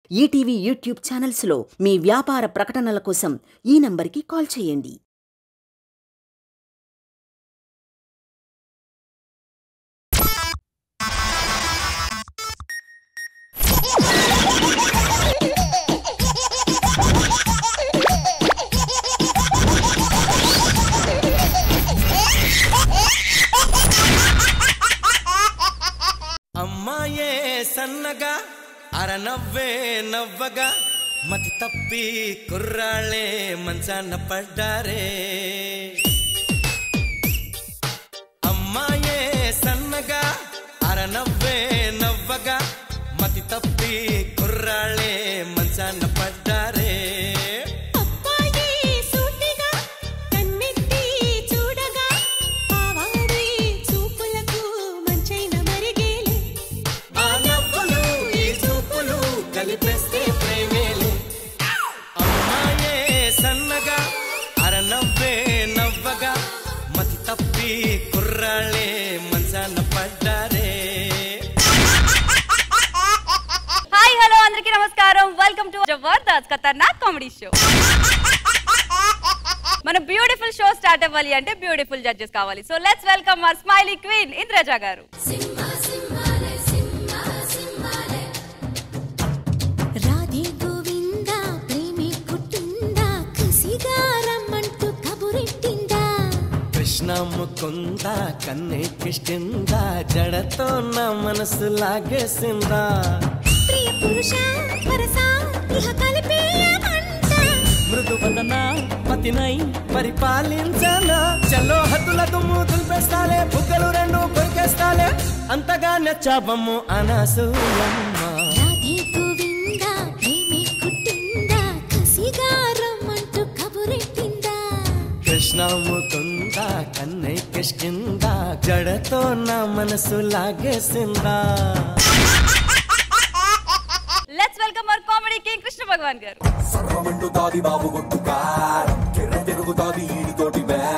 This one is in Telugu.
ఈటీవీ యూట్యూబ్ ఛానల్స్లో మీ వ్యాపార ప్రకటనల కోసం ఈ నంబర్కి కాల్ చేయండి అమ్మాయే సన్నగా అరనవ్వే నవ్వగా మతి తప్పి కుర్రాళ్ళే మంచాన పడ్డారే అమ్మాయే సన్నగా అరనవ్వే నవ్వగా మతి తప్పి కుర్రాళ్ళే మంచాన పడ్డారే అబ్బాయి సూటిగా కన్నెత్తి చూడగా ఆవారి చూపులకు మంచైన మరిగేలే ఆ నవ్వులు ఈ చూపులు కలిపేస్తే ప్రేమేలే అమ్మాయే సన్నగా అరనవ్వే నవ్వగా మతి తప్పి కుర్రాళ్ళే మంచాన పడ్డారే హాయ్ హలో అందరికీ నమస్కారం welcome to Jabardasth Khatarnak comedy show మన బ్యూటిఫుల్ షో స్టార్ట్ అవ్వాలి అంటే బ్యూటిఫుల్ జడ్జెస్ కావాలి so let's welcome our smiley queen Indraja garu Radhe Govinda ప్రేమి కుట్టిందా కసిగా రమ్మంటూ కబురెట్టిందా కృష్ణ ముకుంద కన్నే కిష్కింద జడతో నా మనసు లాగేసిందా ప్రియ పురుష వరస ఇహ కలిపేయమంట మృదు వదన పతినై పరిపాలించనా చలో హద్దుల దుమ్ము దులిపేస్తాలే బుగ్గలు రెండు కొరికేస్తాలే అంతగా నచ్చాబమ్ము అనసూయమ్మ రాధే గోవింద ప్రేమి కుట్టిందా కసిగా రమ్మంటూ కబురెట్టిందా కృష్ణ ముకుంద కన్నై కిష్కింద జడతో నా మనసు లాగేసిందా let's welcome our comedy king Krishna Bhagavan garu సర్వమంటుతాది బాబు కొట్టు కారం కిర్ర తిరుగుతాది ఈడితోటి బేరం